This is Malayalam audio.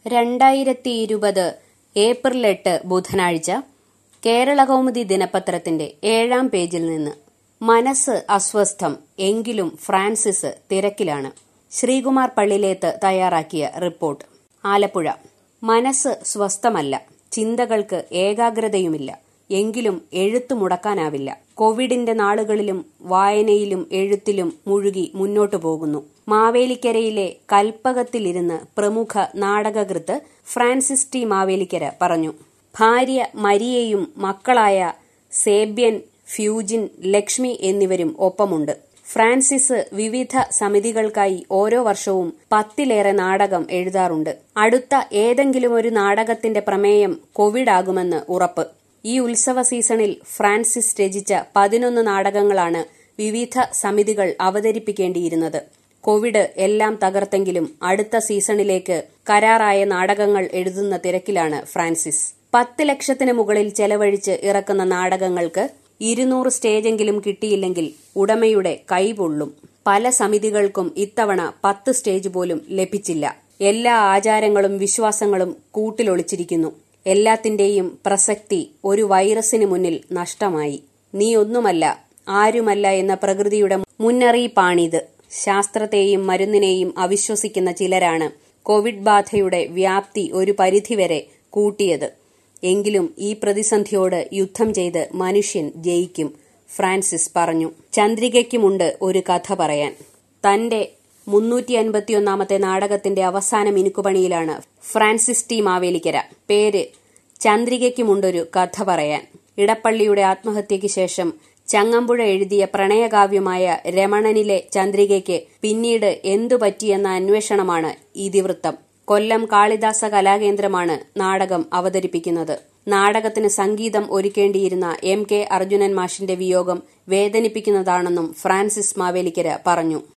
രണ്ടായിരത്തി ഇരുപത് ഏപ്രിൽ എട്ട് ബുധനാഴ്ച കേരളകൗമുദി ദിനപത്രത്തിന്റെ ഏഴാം പേജിൽ നിന്ന് മനസ്സ് അസ്വസ്ഥം എങ്കിലും ഫ്രാൻസിസ് തിരക്കിലാണ് ശ്രീകുമാർ പള്ളിലേത്ത് തയ്യാറാക്കിയ റിപ്പോർട്ട് ആലപ്പുഴ മനസ്സ് സ്വസ്ഥമല്ല ചിന്തകൾക്ക് ഏകാഗ്രതയുമില്ല എങ്കിലും എഴുത്തു മുടക്കാനാവില്ല കോവിഡിന്റെ നാളുകളിലും വായനയിലും എഴുത്തിലും മുഴുകി മുന്നോട്ടു പോകുന്നു മാവേലിക്കരയിലെ കൽപ്പകത്തിലിരുന്ന് പ്രമുഖ നാടകകൃത്ത് ഫ്രാൻസിസ് ടി മാവേലിക്കര പറഞ്ഞു ഭാര്യ മരിയയും മക്കളായ സേബ്യൻ ഫ്യൂജിൻ ലക്ഷ്മി എന്നിവരും ഒപ്പമുണ്ട് ഫ്രാൻസിസ് വിവിധ സമിതികൾക്കായി ഓരോ വർഷവും പത്തിലേറെ നാടകം എഴുതാറുണ്ട് അടുത്ത ഏതെങ്കിലും ഒരു നാടകത്തിന്റെ പ്രമേയം കോവിഡ് ആകുമെന്ന് ഉറപ്പ് ഈ ഉത്സവ സീസണിൽ ഫ്രാൻസിസ് രചിച്ച പതിനൊന്ന് നാടകങ്ങളാണ് വിവിധ സമിതികൾ അവതരിപ്പിക്കേണ്ടിയിരുന്നത് കോവിഡ് എല്ലാം തകർത്തെങ്കിലും അടുത്ത സീസണിലേക്ക് കരാറായ നാടകങ്ങൾ എഴുതുന്ന തിരക്കിലാണ് ഫ്രാൻസിസ് പത്ത് ലക്ഷത്തിന് മുകളിൽ ചെലവഴിച്ച് ഇറക്കുന്ന നാടകങ്ങൾക്ക് ഇരുന്നൂറ് സ്റ്റേജെങ്കിലും കിട്ടിയില്ലെങ്കിൽ ഉടമയുടെ കൈപൊള്ളും പല സമിതികൾക്കും ഇത്തവണ പത്ത് സ്റ്റേജ് പോലും ലഭിച്ചില്ല എല്ലാ ആചാരങ്ങളും വിശ്വാസങ്ങളും കൂട്ടിലൊളിച്ചിരിക്കുന്നു എല്ലാത്തിന്റെയും പ്രസക്തി ഒരു വൈറസിന് മുന്നിൽ നഷ്ടമായി നീ ഒന്നുമല്ല ആരുമല്ല എന്ന പ്രകൃതിയുടെ മുന്നറിയിപ്പാണിത് ശാസ്ത്രത്തെയും മരുന്നിനെയും അവിശ്വസിക്കുന്ന ചിലരാണ് കോവിഡ് ബാധയുടെ വ്യാപ്തി ഒരു പരിധിവരെ കൂട്ടിയത് എങ്കിലും ഈ പ്രതിസന്ധിയോട് യുദ്ധം ചെയ്ത് മനുഷ്യൻ ജയിക്കും ഫ്രാൻസിസ് പറഞ്ഞു ചന്ദ്രികയ്ക്കുമുണ്ട് ഒരു കഥ പറയാൻ തന്റെ മുന്നൂറ്റി അൻപത്തിയൊന്നാമത്തെ നാടകത്തിന്റെ അവസാന മിനുക്കുപണിയിലാണ് ഫ്രാൻസിസ് ടി മാവേലിക്കര പേര് ചന്ദ്രികയ്ക്കുമുണ്ടൊരു കഥ പറയാൻ ഇടപ്പള്ളിയുടെ ആത്മഹത്യയ്ക്ക് ശേഷം ചങ്ങമ്പുഴ എഴുതിയ പ്രണയകാവ്യമായ രമണനിലെ ചന്ദ്രികയ്ക്ക് പിന്നീട് എന്തു പറ്റിയെന്ന അന്വേഷണമാണ് ഇതിവൃത്തം കൊല്ലം കാളിദാസ കലാകേന്ദ്രമാണ് നാടകം അവതരിപ്പിക്കുന്നത് നാടകത്തിന് സംഗീതം ഒരുക്കേണ്ടിയിരുന്ന എം കെ അർജുനൻ മാഷിന്റെ വിയോഗം വേദനിപ്പിക്കുന്നതാണെന്നും ഫ്രാൻസിസ് മാവേലിക്കര പറഞ്ഞു